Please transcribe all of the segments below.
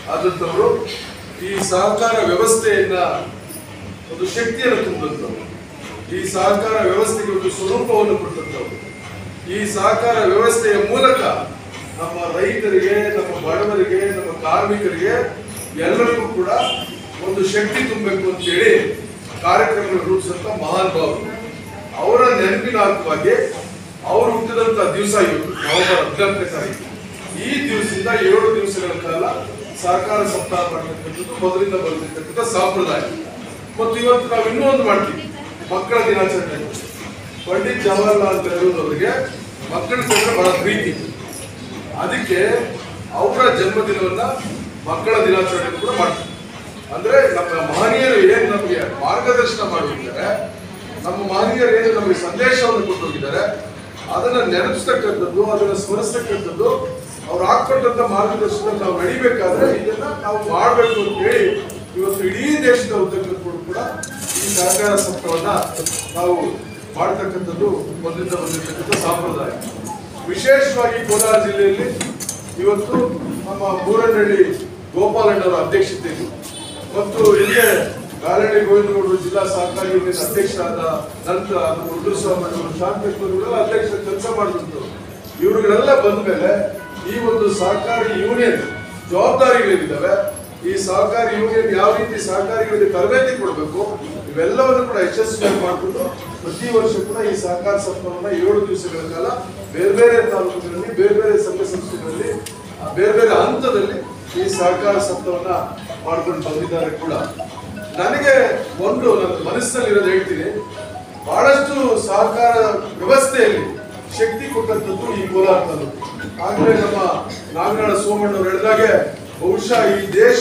ಆದಂಥವರು ಈ ಸಹಕಾರ ವ್ಯವಸ್ಥೆಯನ್ನ ಒಂದು ಶಕ್ತಿಯನ್ನು ತುಂಬಿದಂಥವ್ರು ಈ ಸಹಕಾರ ವ್ಯವಸ್ಥೆಗೆ ಒಂದು ಸ್ವರೂಪವನ್ನು ಕೊಟ್ಟಂಥವ್ರು ಈ ಸಹಕಾರ ವ್ಯವಸ್ಥೆಯ ಮೂಲಕ ನಮ್ಮ ರೈತರಿಗೆ ನಮ್ಮ ಬಡವರಿಗೆ ನಮ್ಮ ಕಾರ್ಮಿಕರಿಗೆ ಎಲ್ಲರಿಗೂ ಕೂಡ ಒಂದು ಶಕ್ತಿ ತುಂಬಬೇಕು ಅಂತೇಳಿ ಕಾರ್ಯಕ್ರಮ ರೂಪಿಸಂತ ಮಹಾನ್ ಭಾವರು ಅವರ ನೆನಪಿನಾರ್ಥವಾಗಿ ಅವರು ಹುಟ್ಟಿದಂತ ದಿವಸ ಇವತ್ತು ನವೆಂಬರ್ ಹದಿನೆಂಟನೇ ತಾರೀಕು ಈ ದಿವಸದಿಂದ ಏಳು ದಿವಸಗಳ ಕಾಲ ಸಹಕಾರ ಸಪ್ತಾಹ ಮಾಡ್ತಕ್ಕಂಥದ್ದು ಮೊದಲಿಂದ ಬಂದಿರ್ತಕ್ಕಂಥ ಸಂಪ್ರದಾಯ ಮತ್ತು ಇವತ್ತು ನಾವು ಇನ್ನೂ ಒಂದು ಮಾಡ್ತೀವಿ ಮಕ್ಕಳ ದಿನಾಚರಣೆ ಪಂಡಿತ್ ಜವಾಹರ್ಲಾಲ್ ನೆಹರು ಅವರಿಗೆ ಮಕ್ಕಳ ಕಂಡ್ರೆ ಬಹಳ ಪ್ರೀತಿ ಅದಕ್ಕೆ ಅವರ ಜನ್ಮದಿನವನ್ನ ಮಕ್ಕಳ ದಿನಾಚರಣೆ ಕೂಡ ಮಾಡ್ತೀವಿ ಅಂದ್ರೆ ನಮ್ಮ ಮಹನೀಯರು ಏನ್ ನಮಗೆ ಮಾರ್ಗದರ್ಶನ ಮಾಡಿದ್ದಾರೆ ನಮ್ಮ ಮಹನೀಯರು ಏನು ನಮಗೆ ಸಂದೇಶವನ್ನು ಕೊಟ್ಟು ಹೋಗಿದ್ದಾರೆ ಅದನ್ನ ನೆನಪಿಸ್ತಕ್ಕಂಥದ್ದು ಅದನ್ನ ಸ್ಮರಿಸ್ತಕ್ಕಂಥದ್ದು ಅವ್ರು ಹಾಕೊಟ್ಟಂತ ಮಾರ್ಗದರ್ಶನ ನಾವು ನಡಿಬೇಕಾದ್ರೆ ಇದನ್ನ ನಾವು ಮಾಡಬೇಕು ಅಂತ ಹೇಳಿ ಇವತ್ತು ಇಡೀ ದೇಶದ ಉದ್ದಕ್ಕೂ ಕೂಡ ಈ ಸಹಕಾರ ಸಪ್ತಾಹವನ್ನ ನಾವು ಮಾಡ್ತಕ್ಕಂಥದ್ದು ಮೊದಲಿಂದ ಬಂದಿರತಕ್ಕಂಥ ಸಂಪ್ರದಾಯ ವಿಶೇಷವಾಗಿ ಕೋಲಾರ ಜಿಲ್ಲೆಯಲ್ಲಿ ಇವತ್ತು ನಮ್ಮ ಮೂರನಹಳ್ಳಿ ಗೋಪಾಲಣ್ಣವರ ಅಧ್ಯಕ್ಷತೆಯಲ್ಲಿ ಮತ್ತು ಇಲ್ಲೇ ಗಾಲಹಳ್ಳಿ ಗೋವಿಂದಗೌಡರು ಜಿಲ್ಲಾ ಸಹಕಾರಿ ಯೂನಿಯನ್ ಅಧ್ಯಕ್ಷರಾದ ನಂತರ ರುದ್ರಸ್ವಾಮಿ ಅವರು ಶಾಂತೇಶ್ವರಗಳೆಲ್ಲ ಅಧ್ಯಕ್ಷ ಕೆಲಸ ಮಾಡಿದ್ರು ಇವರುಗಳೆಲ್ಲ ಬಂದ ಮೇಲೆ ಈ ಒಂದು ಸಹಕಾರಿ ಯೂನಿಯನ್ ಜವಾಬ್ದಾರಿಗಳಿದ್ದಾವೆ ಈ ಸಹಕಾರಿ ಯೂನಿಯನ್ ಯಾವ ರೀತಿ ಸಹಕಾರಿಗಳಿಗೆ ತರಬೇತಿ ಕೊಡಬೇಕು ಇವೆಲ್ಲವನ್ನು ಕೂಡ ಯಶಸ್ವಿಯಾಗಿ ಮಾಡಿಕೊಂಡು ಪ್ರತಿ ವರ್ಷ ಕೂಡ ಈ ಸಹಕಾರ ಸಪ್ತಾಹವನ್ನ ಏಳು ದಿವಸಗಳ ಕಾಲ ಬೇರೆ ಬೇರೆ ತಾಲೂಕುಗಳಲ್ಲಿ ಬೇರೆ ಬೇರೆ ಸಂಘ ಸಂಸ್ಥೆಗಳಲ್ಲಿ ಆ ಬೇರೆ ಬೇರೆ ಹಂತದಲ್ಲಿ ಈ ಸಹಕಾರ ಸಪ್ತಾಹವನ್ನ ಮಾಡ್ಕೊಂಡು ಬಂದಿದ್ದಾರೆ ಕೂಡ ನನಗೆ ಒಂದು ನನ್ನ ಮನಸ್ಸಿನಲ್ಲಿರೋದು ಹೇಳ್ತೀನಿ ಬಹಳಷ್ಟು ಸಹಕಾರ ವ್ಯವಸ್ಥೆಯಲ್ಲಿ ಶಕ್ತಿ ಕೊಟ್ಟಂತದ್ದು ಈ ಕೋಲಾರ ತಾಲೂಕು ಆಗಲೇ ನಮ್ಮ ನಾಗರಾಳ ಸೋಮಣ್ಣವ್ರು ಹೇಳಿದಾಗೆ ಬಹುಶಃ ಈ ದೇಶ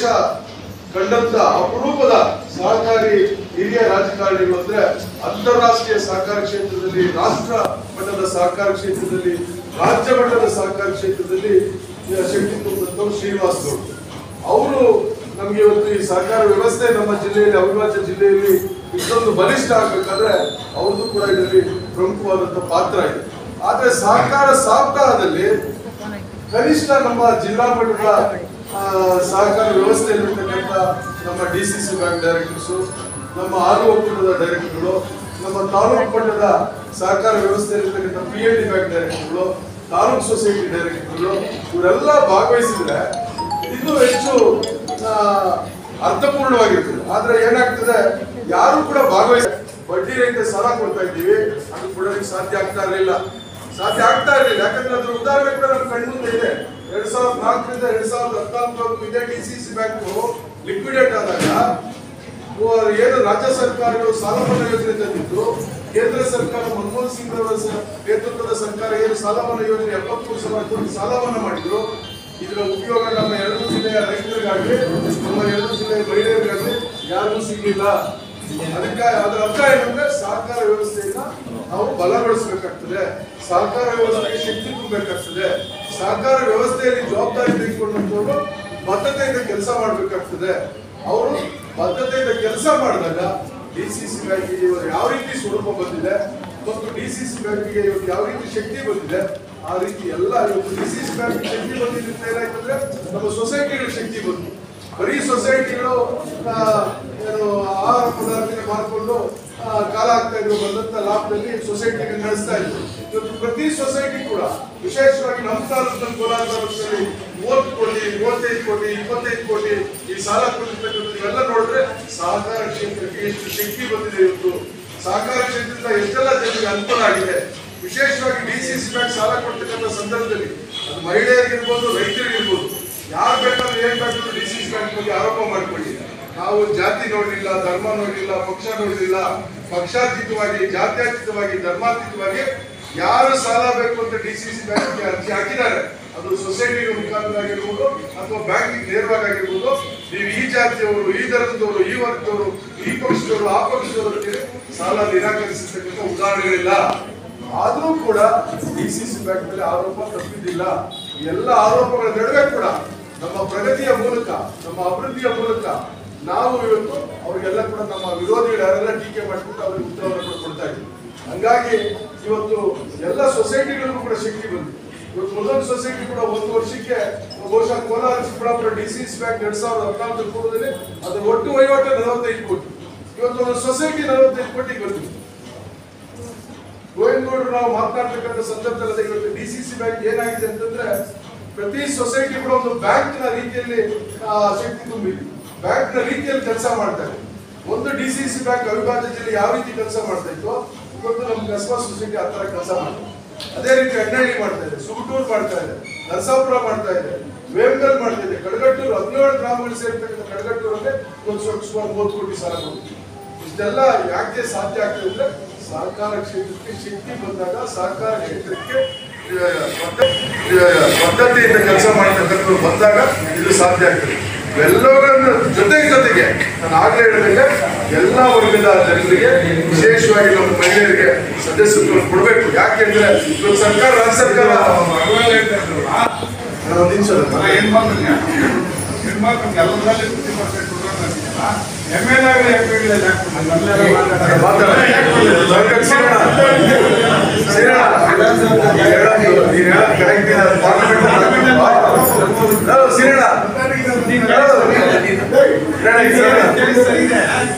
ಕಂಡಂತ ಅಪರೂಪದ ಸಹಕಾರಿ ಹಿರಿಯ ರಾಜಕಾರಣಿಗಳು ಅಂದ್ರೆ ಅಂತಾರಾಷ್ಟ್ರೀಯ ಸಹಕಾರ ಕ್ಷೇತ್ರದಲ್ಲಿ ರಾಷ್ಟ್ರ ಮಟ್ಟದ ಸಹಕಾರ ಕ್ಷೇತ್ರದಲ್ಲಿ ರಾಜ್ಯ ಮಟ್ಟದ ಸಹಕಾರ ಕ್ಷೇತ್ರದಲ್ಲಿ ಶಕ್ತಿ ತುಂಬಿದಂಥವ್ರು ಶ್ರೀನಿವಾಸ್ ಗೌಡ್ ಅವರು ನಮ್ಗೆ ಇವತ್ತು ಈ ಸಹಕಾರ ವ್ಯವಸ್ಥೆ ನಮ್ಮ ಜಿಲ್ಲೆಯಲ್ಲಿ ಅವಿಭಾಜ್ಯ ಜಿಲ್ಲೆಯಲ್ಲಿ ಇಷ್ಟೊಂದು ಬಲಿಷ್ಠ ಆಗ್ಬೇಕಾದ್ರೆ ಅವ್ರದ್ದು ಕೂಡ ಇದರಲ್ಲಿ ಪ್ರಮುಖವಾದಂತ ಪಾತ್ರ ಇದೆ ಆದ್ರೆ ಸಹಕಾರ ಸಪ್ತಾಹದಲ್ಲಿ ಕನಿಷ್ಠ ನಮ್ಮ ಜಿಲ್ಲಾ ಮಟ್ಟದ ಆ, ಸಹಕಾರ ವ್ಯವಸ್ಥೆಯಲ್ಲಿರ್ತಕ್ಕಂಥ ನಮ್ಮ D C C bank directors ನಮ್ಮ ಆರು ಒಕ್ಕೂಟದ ಡೈರೆಕ್ಟರ್ಗಳು ನಮ್ಮ ತಾಲೂಕು ಮಟ್ಟದ ಸಹಕಾರ ವ್ಯವಸ್ಥೆಯಲ್ಲಿರ್ತಕ್ಕಂಥ ಪಿ ಎಲ್ ಡಿ ಬ್ಯಾಂಕ್ ಡೈರೆಕ್ಟರ್ಗಳು ತಾಲೂಕು ಸೊಸೈಟಿ ಡೈರೆಕ್ಟರ್ಗಳು ಇವರೆಲ್ಲ ಭಾಗವಹಿಸಿದ್ರೆ ಇನ್ನೂ ಹೆಚ್ಚು ಆ, ಅರ್ಥಪೂರ್ಣವಾಗಿರ್ತದೆ ಆದ್ರೆ ಏನಾಗ್ತದೆ ಯಾರು ಕೂಡ ಭಾಗವಹಿಸ ಬಡ್ಡಿ ರಹಿತ ಸಾಲ ಕೊಡ್ತಾ ಇದ್ದೀವಿ ಅದು ಕೊಡೋದಕ್ಕೆ ಸಾಧ್ಯ ಆಗ್ತಾ ಇರಲಿಲ್ಲ ಸಾಧ್ಯ ಆಗ್ತಾ ಇರಲಿಲ್ಲ ಯಾಕಂದ್ರೆ ಅದ್ರ ಉದಾಹರಣೆ ಕೂಡ ನಮ್ಮ ಕಣ್ಮುಂದೆ ಇದೆ ಎರಡ್ ಸಾವಿರದ ನಾಲ್ಕರಿಂದ ಎರಡ್ ಸಾವಿರದ ಹದಿನಾಲ್ಕು ಇದೇ D C C bank liquidate ಆದಾಗ ಓ- ಏನು ರಾಜ್ಯ ಸರ್ಕಾರಗಳು ಸಾಲ ಮನ್ನಾ ಯೋಜನೆ ತಂದಿದ್ದು ಕೇಂದ್ರ ಸರ್ಕಾರ ಮನಮೋಹನ್ ಸಿಂಗ್ ಅವರ ಸ- ನೇತೃತ್ವದ ಸರ್ಕಾರ ಏನು ಸಾಲ ಮನ್ನಾ ಯೋಜನೆ ಎಪ್ಪತ್ಮೂರು ಸಾವಿರ ಕೋಟಿ ಸಾಲ ಮನ್ನಾ ಮಾಡಿದ್ರು ಇದರ ಉಪಯೋಗ ನಮ್ಮ ಎರಡು ಜಿಲ್ಲೆಯ ರೈತರಿಗಾಗಲಿ ನಮ್ಮ ಎರಡು ಜಿಲ್ಲೆಯ ಮಹಿಳೆಯರಿಗಾಗಲಿ ಯಾರಿಗೂ ಸಿಗಲಿಲ್ಲ ಅದಕ್ಕೆ ಅದರ ಅರ್ಥ ಏನಂದ್ರೆ ಸಹಕಾರ ವ್ಯವಸ್ಥೆಯನ್ನ ನಾವು ಬಲಗೊಳಿಸಬೇಕಾಗ್ತದೆ ಸಹಕಾರ ವ್ಯವಸ್ಥೆಗೆ ಶಕ್ತಿ ತುಂಬಬೇಕಾಗ್ತದೆ ಸಹಕಾರ ವ್ಯವಸ್ಥೆಯಲ್ಲಿ ಜವಾಬ್ದಾರಿ ತೆಗೆದುಕೊಂಡಂತವರು ಬದ್ಧತೆಯಿಂದ ಕೆಲಸ ಮಾಡಬೇಕಾಗ್ತದೆ ಅವರು ಬದ್ಧತೆಯಿಂದ ಕೆಲಸ ಮಾಡಿದಾಗ ಡಿ ಸಿ ಸಿ ಬ್ಯಾಂಕಿಗೆ ಇವರು ಯಾವ ರೀತಿ ಸ್ವರೂಪ ಬಂದಿದೆ ಮತ್ತು ಡಿ ಸಿ ಸಿ ಬ್ಯಾಂಕಿಗೆ ಇವತ್ತು ಯಾವ ರೀತಿ ಶಕ್ತಿ ಬಂದಿದೆ ಆ ರೀತಿ ಎಲ್ಲ ಇವತ್ತು ಡಿ ಸಿ ಸಿ ಬ್ಯಾಂಕ್ ಶಕ್ತಿ ಬಂದಿದ್ದರಿಂದ ಏನಾಯ್ತಂದ್ರೆ ನಮ್ಮ ಸೊಸೈಟಿಗಳ ಶಕ್ತಿ ಬಂತು ಬರೀ ಸೊಸೈಟಿಗಳು ಆ, ಏನು ಆಹಾರ ಪದಾರ್ಥ ಮಾಡಿಕೊಂಡು ಕಾಲ ಆಗ್ತಾ ಇದ್ರು ಬಂದಂತ ಲಾಭದಲ್ಲಿ ಸೊಸೈಟಿಗೆ ನಡೆಸ್ತಾ ಇದ್ರು ಇವತ್ತು ಪ್ರತಿ ಸೊಸೈಟಿ ಕೂಡ ವಿಶೇಷವಾಗಿ ನಮ್ಮ ತಾಲೂಕಿನಲ್ಲಿ ಕೋಲಾರ ತಾಲೂಕಿನಲ್ಲಿ ಮೂವತ್ತು ಕೋಟಿ ಮೂವತ್ತೈದು ಕೋಟಿ ಇಪ್ಪತ್ತೈದು ಕೋಟಿ ಈ ಸಾಲ ಕೊಟ್ಟಿರ್ತಕ್ಕಂಥದ್ದು ಇವೆಲ್ಲ ನೋಡಿದ್ರೆ ಸಹಕಾರ ಕ್ಷೇತ್ರಕ್ಕೆ ಎಷ್ಟು ಶಕ್ತಿ ಬಂದಿದೆ ಇವತ್ತು ಸಹಕಾರ ಕ್ಷೇತ್ರದಿಂದ ಎಷ್ಟೆಲ್ಲ ಜನರಿಗೆ ಅನುಕೂಲ ಆಗಿದೆ ವಿಶೇಷವಾಗಿ ಡಿ ಸಿ ಸಿ ಬ್ಯಾಂಕ್ ಸಾಲ ಕೊಡ್ತಕ್ಕಂಥ ಸಂದರ್ಭದಲ್ಲಿ ಅದು ಮಹಿಳೆಯರಿಗಿರ್ಬೋದು ರೈತರಿಗಿರ್ಬೋದು ಯಾರು ಬೇಕಾದ್ರೂ ಏನ್ ಬೇಕಾದ್ರೂ ಡಿ ಸಿ ಸಿ ಬ್ಯಾಂಕ್ ಬಗ್ಗೆ ಆರೋಪ ಮಾಡ್ಕೊಳ್ಳಿ ನಾವು ಜಾತಿ ನೋಡಲಿಲ್ಲ ಧರ್ಮ ನೋಡಲಿಲ್ಲ ಪಕ್ಷ ನೋಡಲಿಲ್ಲ ಪಕ್ಷಾತೀತವಾಗಿ ಜಾತ್ಯತೀತವಾಗಿ ಧರ್ಮಾತೀತವಾಗಿ ಯಾರು ಸಾಲ ಬೇಕು ಅಂತ ಡಿ ಸಿ ಸಿ ಬ್ಯಾಂಕ್ಗೆ ಅರ್ಜಿ ಹಾಕಿದ್ದಾರೆ ಅದು ಸೊಸೈಟಿ ಮುಖಾಂತರ ಆಗಿರ್ಬೋದು ಅಥವಾ ಬ್ಯಾಂಕಿಗೆ ನೇರವಾಗಿ ಆಗಿರ್ಬೋದು ನೀವು ಈ ಜಾತಿಯವರು ಈ ಧರ್ಮದವರು ಈ ವರ್ಗದವರು ಈ ಪಕ್ಷದವರು ಆ ಪಕ್ಷದವರು ಅಂತೇಳಿ ಸಾಲ ನಿರಾಕರಿಸತಕ್ಕಂಥ ಉದಾಹರಣೆಗಳಿಲ್ಲ ಆದ್ರೂ ಕೂಡ ಡಿ ಸಿ ಸಿ ಬ್ಯಾಂಕ್ ಮೇಲೆ ಆರೋಪ ತಪ್ಪಿದ್ದಿಲ್ಲ ಈ ಎಲ್ಲ ಆರೋಪಗಳ ನಡುವೆ ಕೂಡ ನಮ್ಮ ಪ್ರಗತಿಯ ಮೂಲಕ ನಮ್ಮ ಅಭಿವೃದ್ಧಿಯ ಮೂಲಕ ನಾವು ಇವತ್ತು ಅವರಿಗೆಲ್ಲ ಕೂಡ ನಮ್ಮ ವಿರೋಧಿಗಳು ಯಾರೆಲ್ಲ ಟೀಕೆ ಮಾಡಿಬಿಟ್ಟು ಅವರಿಗೆ ಉತ್ತರವನ್ನು ಕೂಡ ಕೊಡ್ತಾ ಇದ್ದೀವಿ ಹಂಗಾಗಿ ಇವತ್ತು ಎಲ್ಲ ಸೊಸೈಟಿಗಳಿಗೂ ಕೂಡ ಶಕ್ತಿ ಬಂದಿದೆ ಇವತ್ತು ಒಂದೊಂದು ಸೊಸೈಟಿ ಕೂಡ ಒಂದು ವರ್ಷಕ್ಕೆ ಬಹುಶಃ Kolar Chikkaballapur D C C bank ಎರಡ್ ಸಾವಿರದ ಹದಿನಾಲ್ಕು ಪೂರ್ವದಲ್ಲಿ ಅದರ ಒಟ್ಟು ವಹಿವಾಟು ನಲವತ್ತೈದು ಕೋಟಿ ಇವತ್ತು ಒಂದು ಸೊಸೈಟಿ ನಲವತ್ತೈದು ಕೋಟಿ ಬರ್ತೀವಿ ಗೋವಿಂದಗೌಡರು ನಾವು ಮಾತನಾಡ್ತಕ್ಕಂಥ ಸಂದರ್ಭದಲ್ಲಿ ಇವತ್ತು ಡಿ ಸಿ ಸಿ ಬ್ಯಾಂಕ್ ಏನಾಗಿದೆ ಅಂತಂದ್ರೆ ಪ್ರತಿ ಸೊಸೈಟಿ ಕೂಡ ಒಂದು ಬ್ಯಾಂಕ್ ನ ರೀತಿಯಲ್ಲಿ ಆ, ಶಕ್ತಿ ತುಂಬಿದೆ ಬ್ಯಾಂಕ್ ನ ರೀತಿಯಲ್ಲಿ ಕೆಲಸ ಮಾಡ್ತಾರೆ ಒಂದು ಡಿ ಸಿ ಸಿ ಬ್ಯಾಂಕ್ ಅವಿಭಾಜ್ಯ ಜಿಲ್ಲೆ ಯಾವ ರೀತಿ ಕೆಲಸ ಮಾಡ್ತಾ ಇತ್ತು ಇವತ್ತು ನಮ್ಮ ಕಸ್ಬಾ ಸೊಸೈಟಿ ಆ ತರ ಕೆಲಸ ಮಾಡ್ತಾರೆ ಅದೇ ರೀತಿ ಅಡ್ನಳ್ಳಿ ಮಾಡ್ತಾ ಇದೆ ಸುಗಟೂರು ಮಾಡ್ತಾ ಇದೆ ನರಸಾಪುರ ಮಾಡ್ತಾ ಇದೆ ವೇಮಗಲ್ ಮಾಡ್ತಾ ಇದೆ ಕಡಗಟ್ಟೂರು ಹದಿನೇಳು ಗ್ರಾಮಗಳು ಸೇರ್ತಕ್ಕಂಥ ಕಡಗಟ್ಟೂರಲ್ಲಿ ಇವತ್ತು ಸ್ವಲ್ಪ ಸುಮಾರು ಮೂವತ್ತು ಕೋಟಿ ಸಾಲ ಕೊಡ್ತೀವಿ ಇಷ್ಟೆಲ್ಲ ಯಾಕೆ ಸಾಧ್ಯ ಆಗ್ತದೆ ಅಂದ್ರೆ ಸಹಕಾರ ಕ್ಷೇತ್ರಕ್ಕೆ ಶಕ್ತಿ ಬಂದಾಗ ಸಹಕಾರ ಕ್ಷೇತ್ರಕ್ಕೆ ಆ, ಪದ್ಧ- ಆ, ಪದ್ಧತಿಯಿಂದ ಕೆಲಸ ಮಾಡ್ತಕ್ಕಂಥವ್ರು ಬಂದಾಗ ಇದು ಸಾಧ್ಯ ಆಗ್ತದೆ ಇವೆಲ್ಲವುಗಳನ್ನು ಜೊತೆ ಜೊತೆಗೆ ನಾನು ಆಗ್ಲೇ ಹೇಳಿದಂಗೆ ಎಲ್ಲ ವರ್ಗದ ಜನರಿಗೆ ವಿಶೇಷವಾಗಿ ನಮ್ಮ ಮಹಿಳೆಯರಿಗೆ ಸದಸ್ಯತ್ವವನ್ನು ಕೊಡಬೇಕು ಯಾಕೆಂದ್ರೆ ಇವತ್ತು ಸರ್ಕಾರ ರಾಜ್ಯ ಸರ್ಕಾರ ನಾನು ಒಂದು ನಿಮಿಷ ಅದನ್ನ- ಹೆಣ್ಮಕ್ಳಿಗೆ ಎಲ್ಲರಲ್ಲಿ ಫಿಫ್ಟಿ ಪರ್ಸೆಂಟ್ ಎಮ್ ಎಲ್ ಆಗಲಿ ಎಂ ಪಿ ಮಾತಾಡ ಸೀರಣ ಸೀರಣ ಹೇಳೋದು ನೀನ್ ಹೇಳೋದು correct ಇದೆ. Parliament ಅಲ್ಲಿ ಹಲೋ, ಸೀರಣ ಹಲೋ, ಹೇಳಿ, ಸೀರಣ.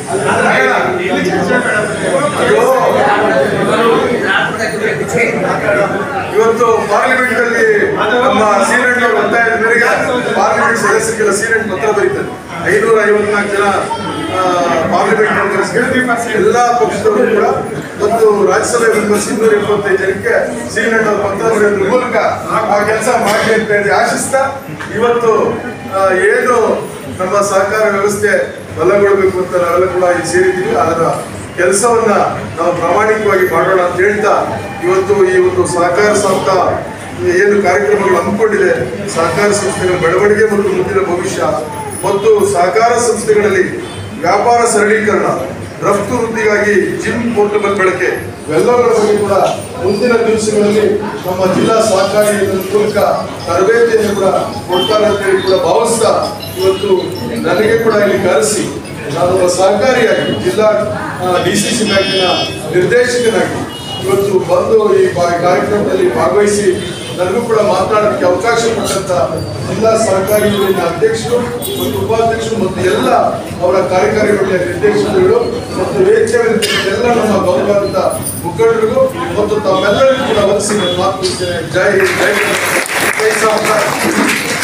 ಇವತ್ತು ಪಾರ್ಲಿಮೆಂಟ್ ಅಲ್ಲಿ ನಮ್ಮ ಸೀರೆಂಟ್ ಒತ್ತಾಯದ ಮೇರೆಗೆ ಪಾರ್ಲಿಮೆಂಟ್ ಸದಸ್ಯರಿಗೆಲ್ಲ ಸೀರೆಂಟ್ ಪತ್ರ ಬರೀತಾರೆ ಐನೂರ ಐವತ್ನಾಲ್ಕು ಜನ ಆ, ಪಾರ್ಲಿಮೆಂಟ್ ಮೆಂಬರ್ಸ್ ಎಲ್ಲಾ ಪಕ್ಷದವರು ಕೂಡ ಮತ್ತು ರಾಜ್ಯಸಭೆ ಮೆಂಬರ್ಸ್ ಇನ್ನೂರ ಎಪ್ಪತ್ತೈದು ಜನಕ್ಕೆ ಸೀರೆಂಟ್ ಅವ್ರ ಪತ್ರ ಬರೆಯೋದ್ರ ಮೂಲಕ ಆ ಕೆಲಸ ಮಾಡಿ ಅಂತ ಹೇಳಿ ಆಶಿಸ್ತಾ ಇವತ್ತು ಆ, ಏನು ನಮ್ಮ ಸಹಕಾರ ವ್ಯವಸ್ಥೆ ಬಲಗೊಳ್ಳಬೇಕು ಅಂತ ನಾವೆಲ್ಲ ಕೂಡ ಇಲ್ಲಿ ಸೇರಿದ್ದೀವಿ ಅದರ ಕೆಲಸವನ್ನ ನಾವು ಪ್ರಾಮಾಣಿಕವಾಗಿ ಮಾಡೋಣ ಅಂತ ಹೇಳ್ತಾ ಇವತ್ತು ಈ ಒಂದು ಸಹಕಾರ ಸಂಸ್ಥಾ ಏನು ಕಾರ್ಯಕ್ರಮಗಳು ಹಮ್ಮಿಕೊಂಡಿದೆ ಸಹಕಾರ ಸಂಸ್ಥೆಗಳ ಬೆಳವಣಿಗೆ ಮತ್ತು ಮುಂದಿನ ಭವಿಷ್ಯ ಮತ್ತು ಸಹಕಾರ ಸಂಸ್ಥೆಗಳಲ್ಲಿ ವ್ಯಾಪಾರ ಸರಳೀಕರಣ ರಫ್ತು ವೃದ್ಧಿಗಾಗಿ ಜಿಮ್ ಪೋರ್ಟಬಲ್ ಬಳಕೆ ಇವೆಲ್ಲವುಗಳ ಬಗ್ಗೆ ಕೂಡ ಮುಂದಿನ ದಿವಸಗಳಲ್ಲಿ ನಮ್ಮ ಜಿಲ್ಲಾ ಸಹಕಾರಿ ಇಲಾಖೆ ಮೂಲಕ ತರಬೇತಿಯನ್ನು ಕೂಡ ಕೊಡ್ತಾರೆ ಅಂತ ಹೇಳಿ ಕೂಡ ಭಾವಿಸ್ತಾ ಇವತ್ತು ನನಗೆ ಕೂಡ ಇಲ್ಲಿ ಕರೆಸಿ ನಾನೊಬ್ಬ ಸಹಕಾರಿಯಾಗಿ ಜಿಲ್ಲಾ ಡಿ ಸಿ ಸಿ ಬ್ಯಾಂಕಿನ ನಿರ್ದೇಶಕನಾಗಿ ಇವತ್ತು ಬಂದು ಈ ಬಾ- ಕಾರ್ಯಕ್ರಮದಲ್ಲಿ ಭಾಗವಹಿಸಿ ನನಗೂ ಕೂಡ ಮಾತನಾಡೋದಕ್ಕೆ ಅವಕಾಶ ಕೊಟ್ಟಂತ ಜಿಲ್ಲಾ ಸಹಕಾರಿ ಯೋಜನೆ ಅಧ್ಯಕ್ಷರು ಮತ್ತು ಉಪಾಧ್ಯಕ್ಷರು ಮತ್ತು ಎಲ್ಲ ಅವರ ಕಾರ್ಯಕಾರಿ ಮಂಡಳಿಯ ನಿರ್ದೇಶಕರುಗಳು ಮತ್ತು ವೇದಿಕೆ ಮೇಲೆ ನಿಂತಿರುವ ಎಲ್ಲ ನಮ್ಮ ಗೌರವಾದಂತ ಮುಖಂಡರಿಗೂ ಮತ್ತು ತಮ್ಮೆಲ್ಲರಿಗೂ ಕೂಡ ವಂದಿಸಿ ನಾನು ಮಾತು ಮುಗಿಸ್ತೇನೆ ಜೈ ಹಿಂದ್, ಜೈ ಕರ್ನಾಟಕ. ಜೈ ಸಹಕಾರ